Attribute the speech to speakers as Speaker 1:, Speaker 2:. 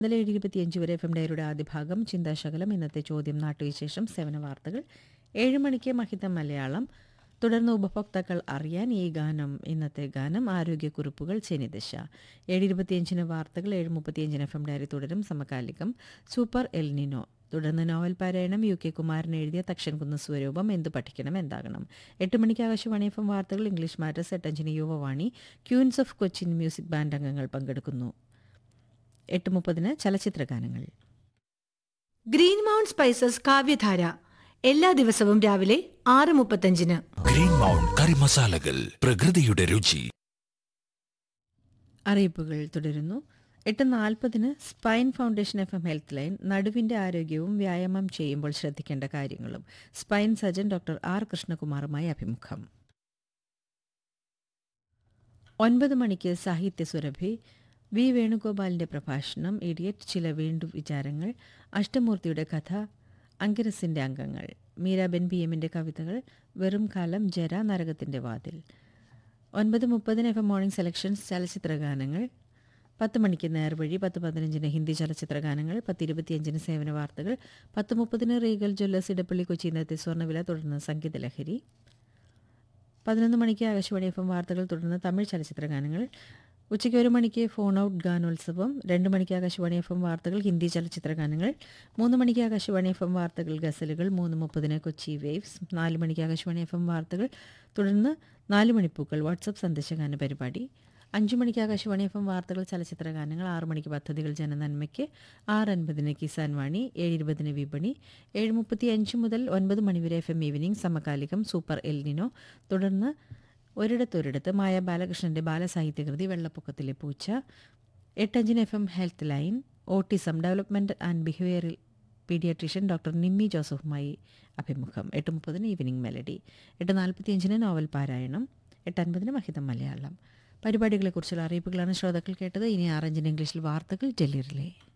Speaker 1: ഇന്നലെ ഏഴ് ഇരുപത്തിയഞ്ച് വരെ എഫ് എം ഡയറിയുടെ ആദ്യ ഭാഗം ചിന്താശകലം ഇന്നത്തെ ചോദ്യം നാട്ടുവിശേഷം സേവന വാർത്തകൾ ഏഴ് മണിക്ക് മഹിതം മലയാളം തുടർന്ന് ഉപഭോക്താക്കൾ അറിയാൻ ഈ ഗാനം ഇന്നത്തെ ഗാനം ആരോഗ്യക്കുറിപ്പുകൾ ശനിദശ ഏഴ് ഇരുപത്തിയഞ്ചിന് വാർത്തകൾ ഏഴ് മുപ്പത്തിയഞ്ചിന് എഫ് എം ഡയറി തുടരും സമകാലികം സൂപ്പർ എൽനിനോ തുടർന്ന് നോവൽ പാരായണം യു കെ കുമാരൻ എഴുതിയ തക്ഷൻകുന്ന് സ്വരൂപം എന്ത് പഠിക്കണം എന്താകണം എട്ട് മണിക്ക് ആകാശവാണി എഫ് എം വാർത്തകൾ ഇംഗ്ലീഷ് മാറ്റേഴ്സ് എട്ടഞ്ചിന് Yuvavani queens of Cochin music band അംഗങ്ങൾ പങ്കെടുക്കുന്നു എട്ട് മുപ്പതിന് ചലച്ചിത്ര ഗാനങ്ങൾ
Speaker 2: ഗ്രീൻ മൗണ്ട് സ്പൈസസ് കാവ്യധാര എല്ലാ ദിവസവും രാവിലെ ആറ് മുപ്പത്തഞ്ചിന്
Speaker 3: ഗ്രീൻ മൗണ്ട് കറി മസാലകൾ പ്രകൃതിയുടെ രുചി
Speaker 1: അറിയിപ്പുകൾ തുടരുന്നു എട്ട് നാൽപ്പതിന് spine foundation F M health line നടുവിന്റെ ആരോഗ്യവും വ്യായാമം ചെയ്യുമ്പോൾ ശ്രദ്ധിക്കേണ്ട കാര്യങ്ങളും സ്പൈൻ സർജൻ ഡോക്ടർ ആർ കൃഷ്ണകുമാറുമായി അഭിമുഖം ഒൻപത് മണിക്ക് സാഹിത്യ സുരഭി വി വേണുഗോപാലിന്റെ പ്രഭാഷണം ഇഡിയറ്റ് ചില വീണ്ടു വിചാരങ്ങൾ അഷ്ടമൂർത്തിയുടെ കഥ അങ്കിരസിന്റെ അംഗങ്ങൾ മീരാബെൻ പി എമ്മിന്റെ കവിതകൾ വെറും കാലം ജര നരകത്തിന്റെ വാതിൽ ഒൻപത് മുപ്പതിന് എഫ് എം മോർണിംഗ് സെലക്ഷൻസ് ചലച്ചിത്ര ഗാനങ്ങൾ പത്ത് മണിക്ക് നേർവഴി പത്ത് പതിനഞ്ചിന് ഹിന്ദി ചലച്ചിത്ര ഗാനങ്ങൾ പത്ത് ഇരുപത്തിയഞ്ചിന് സേവന വാർത്തകൾ പത്ത് മുപ്പതിന് റീഗൽ ജ്വല്ലേഴ്സ് ഇടപ്പള്ളി കൊച്ചി ഇന്നത്തെ സ്വർണ്ണവില തുടർന്ന് സംഗീത ലഹരി പതിനൊന്ന് മണിക്ക് ആകാശവാണി എഫ് എം വാർത്തകൾ തുടർന്ന് തമിഴ് ചലച്ചിത്ര ഗാനങ്ങൾ ഉച്ചയ്ക്ക് ഒരു മണിക്ക് ഫോൺ ഔട്ട് ഗാനോത്സവം രണ്ട് മണിക്ക് ആകാശവാണി എഫ് എം വാർത്തകൾ ഹിന്ദി ചലച്ചിത്ര ഗാനങ്ങൾ മൂന്ന് മണിക്ക് ആകാശവാണി എഫ് എം വാർത്തകൾ ഗസലുകൾ മൂന്ന് മുപ്പതിന് കൊച്ചി വേവ്സ് നാല് മണിക്ക് ആകാശവാണി എഫ് എം വാർത്തകൾ തുടർന്ന് നാല് മണിപ്പൂക്കൾ വാട്സപ്പ് സന്ദേശഗാന പരിപാടി അഞ്ചു മണിക്ക് ആകാശവാണി എഫ് എം വാർത്തകൾ ചലച്ചിത്ര ഗാനങ്ങൾ ആറ് മണിക്ക് പദ്ധതികൾ ജനനന്മയ്ക്ക് ആറ് അൻപതിന് കിസാൻ വാണി ഏഴ് ഇരുപതിന് വിപണി ഏഴ് മുപ്പത്തി അഞ്ച് മുതൽ ഒൻപത് മണിവരെ എഫ് എം ഈവനിംഗ് സമകാലികം സൂപ്പർ എൽനിനോ തുടർന്ന് ഒരിടത്തൊരിടത്ത് മായ ബാലകൃഷ്ണന്റെ ബാലസാഹിത്യകൃതി വെള്ളപ്പൊക്കത്തിലെ പൂച്ച എട്ടഞ്ചിന് F M health line autism development and behavioural paediatrician doctor Nimmi ജോസഫുമായി അഭിമുഖം എട്ട് മുപ്പതിന് ഈവനിംഗ് മെലഡി എട്ട് നാൽപ്പത്തിയഞ്ചിന് നോവൽ പാരായണം എട്ട് അൻപതിന് മഹിതം മലയാളം പരിപാടികളെക്കുറിച്ചുള്ള അറിയിപ്പുകളാണ് ശ്രോതാക്കൾ കേട്ടത് ഇനി ആറഞ്ചിന് ഇംഗ്ലീഷിൽ വാർത്തകൾ ഡൽഹി റിലേ